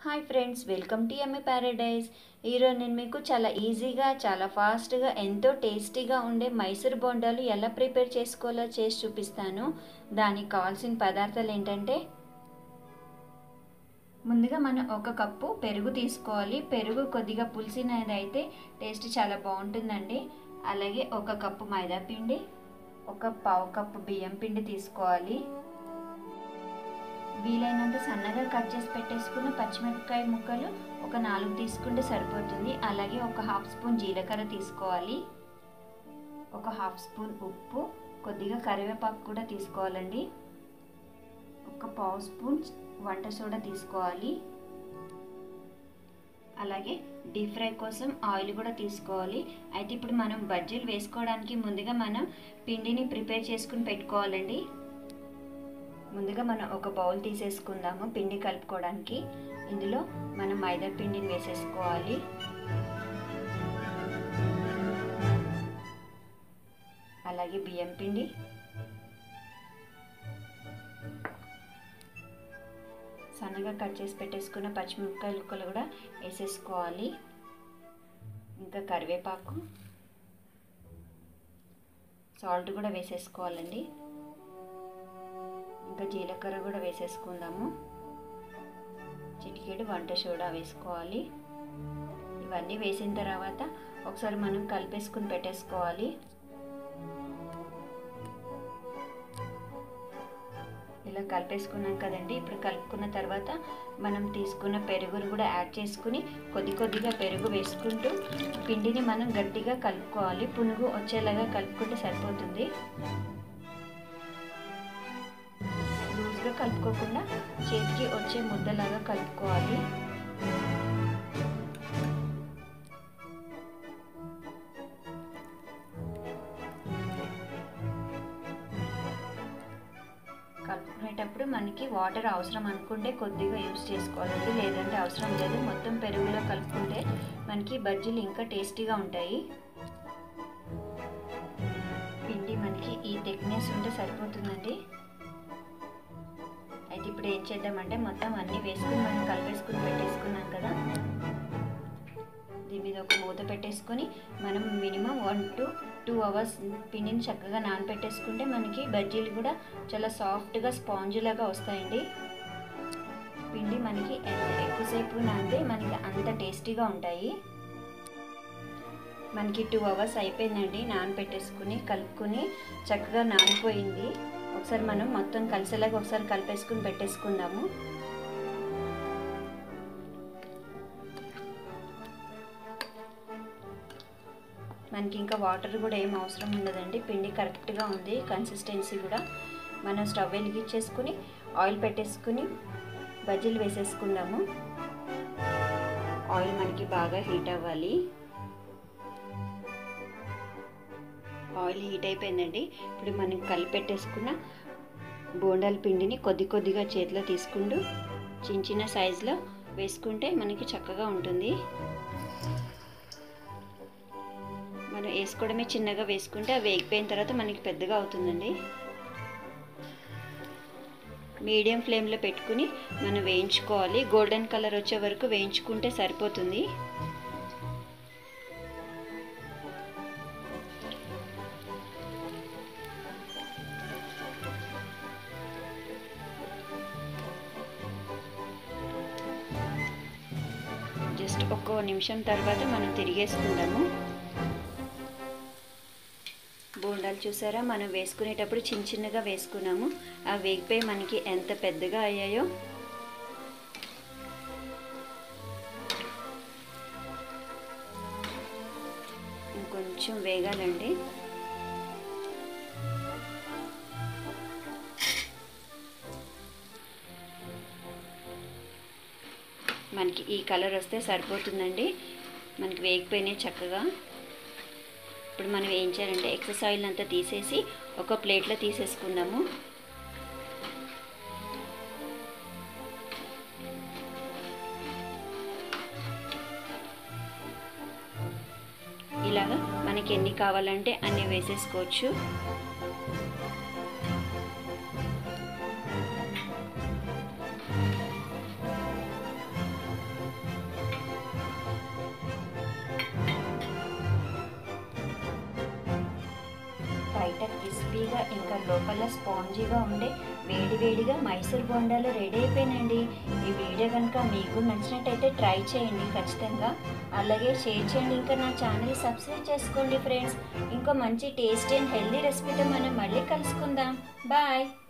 hi friends welcome to ఎమ్మె paradise ఈరోజు నేను మీకు చాలా ఈజీగా చాలా ఫాస్ట్గా ఎంతో టేస్టీగా ఉండే మైసూర్ బొండాలు ఎలా ప్రిపేర్ చేసుకోవాలో చేసి చూపిస్తాను దానికి కావాల్సిన పదార్థాలు ఏంటంటే ముందుగా మనం ఒక కప్పు పెరుగు తీసుకోవాలి పెరుగు కొద్దిగా పులిసినది అయితే టేస్ట్ చాలా బాగుంటుందండి అలాగే ఒక కప్పు మైదా పిండి ఒక పావు కప్పు బియ్యం పిండి తీసుకోవాలి వీలైనంత సన్నగా కట్ చేసి పెట్టేసుకున్న పచ్చిమిరపకాయ ముక్కలు ఒక నాలుగు తీసుకుంటే సరిపోతుంది అలాగే ఒక హాఫ్ స్పూన్ జీలకర్ర తీసుకోవాలి ఒక హాఫ్ స్పూన్ ఉప్పు కొద్దిగా కరివేపాకు కూడా తీసుకోవాలండి ఒక పావు స్పూన్ వంట సోడా తీసుకోవాలి అలాగే డీప్ ఫ్రై కోసం ఆయిల్ కూడా తీసుకోవాలి అయితే ఇప్పుడు మనం బజ్జీలు వేసుకోవడానికి ముందుగా మనం పిండిని ప్రిపేర్ చేసుకుని పెట్టుకోవాలండి ముందుగా మనం ఒక బౌల్ తీసేసుకుందాము పిండి కలుపుకోవడానికి ఇందులో మనం మైదా పిండిని వేసేసుకోవాలి అలాగే బియ్యం పిండి సన్నగా కట్ చేసి పెట్టేసుకున్న పచ్చిమిరపకాయ ముక్కలు కూడా వేసేసుకోవాలి ఇంకా కరివేపాకు సాల్ట్ కూడా వేసేసుకోవాలండి ఇంకా జీలకర్ర కూడా వేసేసుకుందాము చిటికెడు వంట సోడా వేసుకోవాలి ఇవన్నీ వేసిన తర్వాత ఒకసారి మనం కలిపేసుకుని పెట్టేసుకోవాలి ఇలా కలిపేసుకున్నాం కదండి ఇప్పుడు కలుపుకున్న తర్వాత మనం తీసుకున్న పెరుగును కూడా యాడ్ చేసుకుని కొద్ది కొద్దిగా పెరుగు వేసుకుంటూ పిండిని మనం గట్టిగా కలుపుకోవాలి పునుగు వచ్చేలాగా కలుపుకుంటే సరిపోతుంది లూజ్గా కలుపుకోకుండా చేతికి వచ్చే ముద్దలాగా కలుపుకోవాలి కలుపుకునేటప్పుడు మనకి వాటర్ అవసరం అనుకుంటే కొద్దిగా యూస్ చేసుకోవాలండి లేదంటే అవసరం లేదు మొత్తం పెరుగులో కలుపుకుంటే మనకి బజ్జీలు ఇంకా టేస్టీగా ఉంటాయి పిండి మనకి ఈ థిక్నెస్ ఉంటే సరిపోతుందండి అయితే ఇప్పుడు ఏం చేద్దామంటే మొత్తం అన్నీ వేసుకుని మనం కలిపేసుకుని పెట్టేసుకున్నాం కదా దీని మీద ఒక మూత పెట్టేసుకొని మనం minimum one to two hours పిండిని చక్కగా నానబెట్టేసుకుంటే మనకి బజ్జీలు కూడా చాలా సాఫ్ట్గా స్పాంజ్ లాగా వస్తాయండి పిండి మనకి ఎంత ఎక్కువసేపు నానితే మనకి అంత టేస్టీగా ఉంటాయి మనకి టూ అవర్స్ అయిపోయిందండి నానబెట్టేసుకుని కలుపుకొని చక్కగా నానిపోయింది ఒకసారి మనం మొత్తం కలిసేలాగా ఒకసారి కలిపేసుకుని పెట్టేసుకుందాము మనకి ఇంకా వాటర్ కూడా ఏం అవసరం ఉండదండి పిండి కరెక్ట్గా ఉంది కన్సిస్టెన్సీ కూడా మనం స్టవ్ వెలిగించేసుకుని ఆయిల్ పెట్టేసుకుని బజ్జీలు వేసేసుకుందాము ఆయిల్ మనకి బాగా హీట్ అవ్వాలి ఆయిల్ హీట్ అయిపోయిందండి ఇప్పుడు మనం కలిపెట్టేసుకున్న బోండాల పిండిని కొద్ది కొద్దిగా చేతిలో తీసుకుంటూ చిన్న చిన్న సైజులో వేసుకుంటే మనకి చక్కగా ఉంటుంది మనం వేసుకోవడమే చిన్నగా వేసుకుంటే అవి వేగిపోయిన తర్వాత మనకి పెద్దగా అవుతుందండి మీడియం ఫ్లేమ్లో పెట్టుకుని మనం వేయించుకోవాలి గోల్డెన్ కలర్ వచ్చే వరకు వేయించుకుంటే సరిపోతుంది జస్ట్ ఒక్కో నిమిషం తర్వాత మనం తిరిగేసుకుందాము బోండాలు చూసారా మనం వేసుకునేటప్పుడు చిన్న చిన్నగా వేసుకున్నాము ఆ వేగిపోయి మనకి ఎంత పెద్దగా అయ్యాయో ఇంకొంచెం వేగాలండి మనకి ఈ కలర్ వస్తే సరిపోతుందండి మనకి వేగిపోయినాయి చక్కగా ఇప్పుడు మనం ఏం చేయాలంటే ఎక్సెస్ ఆయిల్ అంతా తీసేసి ఒక ప్లేట్లో తీసేసుకుందాము ఇలాగా మనకి ఎన్ని కావాలంటే అన్ని వేసేసుకోవచ్చు బయట క్రిస్పీగా ఇంకా లోపల స్పాంజీగా ఉండే వేడివేడిగా మైసూర్ బోండాలు రెడీ అయిపోయినండి ఈ వీడియో కనుక మీకు నచ్చినట్టయితే ట్రై చేయండి ఖచ్చితంగా అలాగే షేర్ చేయండి ఇంకా నా ఛానల్ సబ్స్క్రైబ్ చేసుకోండి ఫ్రెండ్స్ ఇంకో మంచి టేస్టీ అండ్ హెల్దీ రెసిపీతో మనం మళ్ళీ కలుసుకుందాం బాయ్